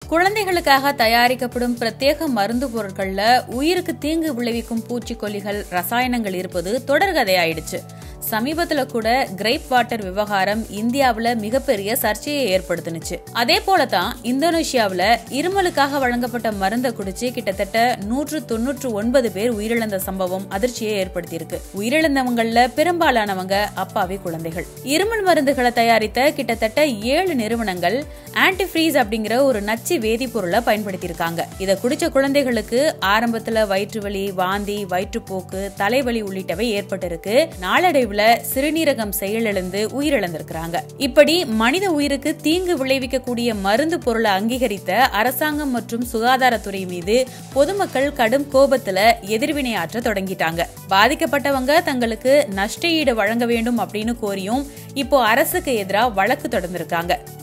குழந்தைகளுக்காக தயாரிக்கப்படும் பிரத்யேக மருந்து பொருட்கள்ல உயிருக்கு தீங்கு விளைவிக்கும் பூச்சிக்கொல்லிகள் ரசாயனங்கள் இருப்பது தொடர்கதையாயிடுச்சு சமீபத்துல கூட கிரேப் வாட்டர் விவகாரம் இந்தியாவுல மிகப்பெரிய சர்ச்சையை ஏற்படுத்துனுச்சு அதே போலதான் இந்தோனேஷியாவுல இருமலுக்காக வழங்கப்பட்ட மருந்தை குடிச்சு கிட்டத்தட்ட நூற்று தொன்னூற்று ஒன்பது பேர் உயிரிழந்த சம்பவம் அதிர்ச்சியை ஏற்படுத்தியிருக்கு உயிரிழந்தவங்கள்ல பெரும்பாலானவங்க அப்பாவி குழந்தைகள் இருமல் மருந்துகளை தயாரித்த கிட்டத்தட்ட ஏழு நிறுவனங்கள் ஆன்டிஃப்ரீஸ் அப்படிங்கிற ஒரு நச்சு வேதிப்பொருளை பயன்படுத்தியிருக்காங்க இதை குடிச்ச குழந்தைகளுக்கு ஆரம்பத்துல வயிற்று வலி வாந்தி வயிற்றுப்போக்கு தலைவலி உள்ளிட்டவை ஏற்பட்டிருக்கு நாளடைவுல சிறுநீரகம் செயலிழந்து உயிரிழந்திருக்கிறாங்க இப்படி மனித உயிருக்கு தீங்கு விளைவிக்கக்கூடிய மருந்து பொருளை அங்கீகரித்த அரசாங்கம் மற்றும் சுகாதாரத்துறை மீது பொதுமக்கள் கடும் கோபத்துல எதிர்வினையாற்ற தொடங்கிட்டாங்க பாதிக்கப்பட்டவங்க தங்களுக்கு நஷ்ட ஈடு வழங்க வேண்டும் அப்படின்னு கோரியும் இப்போ அரசுக்கு எதிராக வழக்கு தொடர்ந்திருக்காங்க